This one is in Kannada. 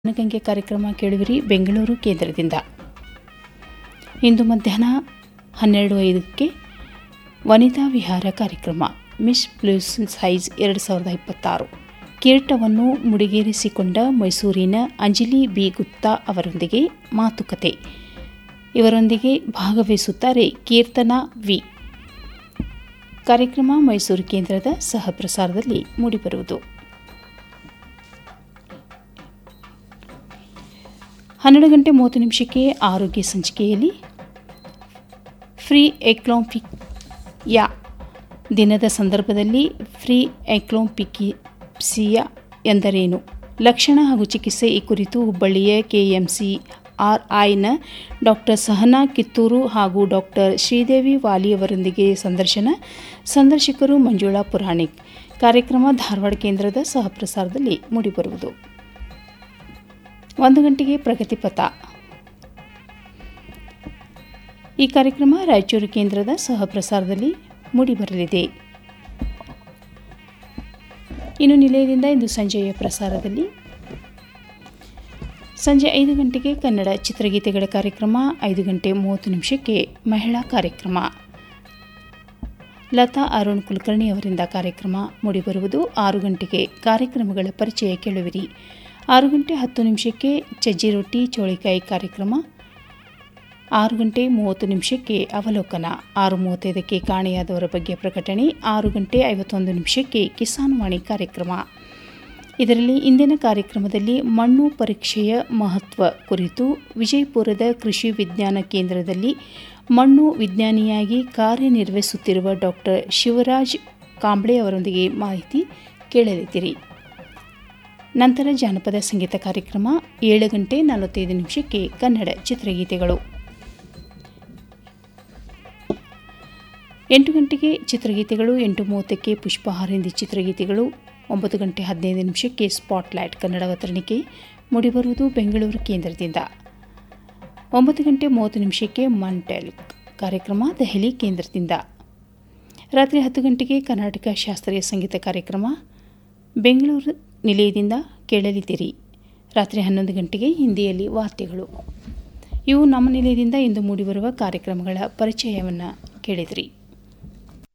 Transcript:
ಗಂಗೆ ಕಾರ್ಯಕ್ರಮ ಕೇಳುವಿರಿ ಬೆಂಗಳೂರು ಕೇಂದ್ರದಿಂದ ಇಂದು ಮಧ್ಯಾಹ್ನ ಹನ್ನೆರಡು ಐದಕ್ಕೆ ವನಿತಾ ವಿಹಾರ ಕಾರ್ಯಕ್ರಮ ಮಿಸ್ ಪ್ಲಸ್ ಸೈಜ್ ಎರಡು ಸಾವಿರದ ಇಪ್ಪತ್ತಾರು ಕಿರೀಟವನ್ನು ಮುಡಿಗೇರಿಸಿಕೊಂಡ ಮೈಸೂರಿನ ಅಂಜಲಿ ಬಿ ಗುಪ್ತಾ ಅವರೊಂದಿಗೆ ಮಾತುಕತೆ ಇವರೊಂದಿಗೆ ಭಾಗವಹಿಸುತ್ತಾರೆ ಕೀರ್ತನಾ ವಿ ಕಾರ್ಯಕ್ರಮ ಮೈಸೂರು ಕೇಂದ್ರದ ಸಹ ಪ್ರಸಾರದಲ್ಲಿ ಮೂಡಿಬರುವುದು ಹನ್ನೆರಡು ಗಂಟೆ ಮೂವತ್ತು ನಿಮಿಷಕ್ಕೆ ಆರೋಗ್ಯ ಸಂಚಿಕೆಯಲ್ಲಿ ಫ್ರೀ ಎಕ್ಲೋಂಪಿಕ್ ಯಾ ದಿನದ ಸಂದರ್ಭದಲ್ಲಿ ಫ್ರೀ ಎಕ್ಲೋಂಪಿಕಿಸಿಯಾ ಎಂದರೇನು ಲಕ್ಷಣ ಹಾಗೂ ಚಿಕಿತ್ಸೆ ಈ ಕುರಿತು ಹುಬ್ಬಳ್ಳಿಯ ಕೆಎಂಸಿ ಆರ್ಐನ ಡಾಕ್ಟರ್ ಸಹನಾ ಕಿತ್ತೂರು ಹಾಗೂ ಡಾಕ್ಟರ್ ಶ್ರೀದೇವಿ ವಾಲಿ ಅವರೊಂದಿಗೆ ಸಂದರ್ಶನ ಸಂದರ್ಶಕರು ಮಂಜುಳಾ ಪುರಾಣಿಕ್ ಕಾರ್ಯಕ್ರಮ ಧಾರವಾಡ ಕೇಂದ್ರದ ಸಹ ಪ್ರಸಾರದಲ್ಲಿ ಮೂಡಿಬರುವುದು ಒಂದು ಗಂಟೆಗೆ ಪ್ರಗತಿಪಥ ಈ ಕಾರ್ಯಕ್ರಮ ರಾಯಚೂರು ಕೇಂದ್ರದ ಸಹ ಪ್ರಸಾರದಲ್ಲಿ ಮೂಡಿಬರಲಿದೆ ಇನ್ನು ನಿಲಯದಿಂದ ಇಂದು ಸಂಜೆಯ ಪ್ರಸಾರದಲ್ಲಿ ಸಂಜೆ ಐದು ಗಂಟೆಗೆ ಕನ್ನಡ ಚಿತ್ರಗೀತೆಗಳ ಕಾರ್ಯಕ್ರಮ ಐದು ಗಂಟೆ ಮೂವತ್ತು ನಿಮಿಷಕ್ಕೆ ಮಹಿಳಾ ಕಾರ್ಯಕ್ರಮ ಲತಾ ಅರುಣ್ ಕುಲಕರ್ಣಿ ಅವರಿಂದ ಕಾರ್ಯಕ್ರಮ ಮೂಡಿಬರುವುದು ಆರು ಗಂಟೆಗೆ ಕಾರ್ಯಕ್ರಮಗಳ ಪರಿಚಯ ಕೇಳುವಿರಿ ಆರು ಗಂಟೆ ಹತ್ತು ನಿಮಿಷಕ್ಕೆ ಚಜ್ಜಿ ರೊಟ್ಟಿ ಚೋಳಿಕಾಯಿ ಕಾರ್ಯಕ್ರಮ ಆರು ಗಂಟೆ ಮೂವತ್ತು ನಿಮಿಷಕ್ಕೆ ಅವಲೋಕನ ಆರು ಮೂವತ್ತೈದಕ್ಕೆ ಕಾಣೆಯಾದವರ ಬಗ್ಗೆ ಪ್ರಕಟಣೆ ಆರು ಗಂಟೆ ಐವತ್ತೊಂದು ನಿಮಿಷಕ್ಕೆ ಕಿಸಾನ್ ವಾಣಿ ಕಾರ್ಯಕ್ರಮ ಇದರಲ್ಲಿ ಇಂದಿನ ಕಾರ್ಯಕ್ರಮದಲ್ಲಿ ಮಣ್ಣು ಪರೀಕ್ಷೆಯ ಮಹತ್ವ ಕುರಿತು ವಿಜಯಪುರದ ಕೃಷಿ ವಿಜ್ಞಾನ ಕೇಂದ್ರದಲ್ಲಿ ಮಣ್ಣು ವಿಜ್ಞಾನಿಯಾಗಿ ಕಾರ್ಯನಿರ್ವಹಿಸುತ್ತಿರುವ ಡಾಕ್ಟರ್ ಶಿವರಾಜ್ ಕಾಂಬ್ಳೆ ಅವರೊಂದಿಗೆ ಮಾಹಿತಿ ಕೇಳಲಿದ್ದೀರಿ ನಂತರ ಜಾನಪದ ಸಂಗೀತ ಕಾರ್ಯಕ್ರಮ ಏಳು ಗಂಟೆ ನಲವತ್ತೈದು ನಿಮಿಷಕ್ಕೆ ಕನ್ನಡ ಚಿತ್ರಗೀತೆಗಳು ಎಂಟು ಗಂಟೆಗೆ ಚಿತ್ರಗೀತೆಗಳು ಎಂಟು ಮೂವತ್ತಕ್ಕೆ ಪುಷ್ಪಹಾರ ಹಿಂದಿ ಚಿತ್ರಗೀತೆಗಳು ಒಂಬತ್ತು ಗಂಟೆ ಹದಿನೈದು ನಿಮಿಷಕ್ಕೆ ಸ್ಪಾಟ್ಲೈಟ್ ಕನ್ನಡ ಅವತರಣಿಕೆ ಮೂಡಿಬರುವುದು ಬೆಂಗಳೂರು ಕೇಂದ್ರದಿಂದ ಒಂಬತ್ತು ಗಂಟೆ ಮೂವತ್ತು ನಿಮಿಷಕ್ಕೆ ಮಂಟೆಲ್ ಕಾರ್ಯಕ್ರಮ ದೆಹಲಿ ಕೇಂದ್ರದಿಂದ ರಾತ್ರಿ ಹತ್ತು ಗಂಟೆಗೆ ಕರ್ನಾಟಕ ಶಾಸ್ತ್ರೀಯ ಸಂಗೀತ ಕಾರ್ಯಕ್ರಮ ಬೆಂಗಳೂರು ನಿಲಯದಿಂದ ಕೇಳಲಿದ್ದೀರಿ ರಾತ್ರಿ ಹನ್ನೊಂದು ಗಂಟೆಗೆ ಹಿಂದಿಯಲ್ಲಿ ವಾರ್ತೆಗಳು ಇವು ನಮ್ಮ ನಿಲಯದಿಂದ ಇಂದು ಮೂಡಿಬರುವ ಕಾರ್ಯಕ್ರಮಗಳ ಪರಿಚಯವನ್ನು ಕೇಳಿದಿರಿ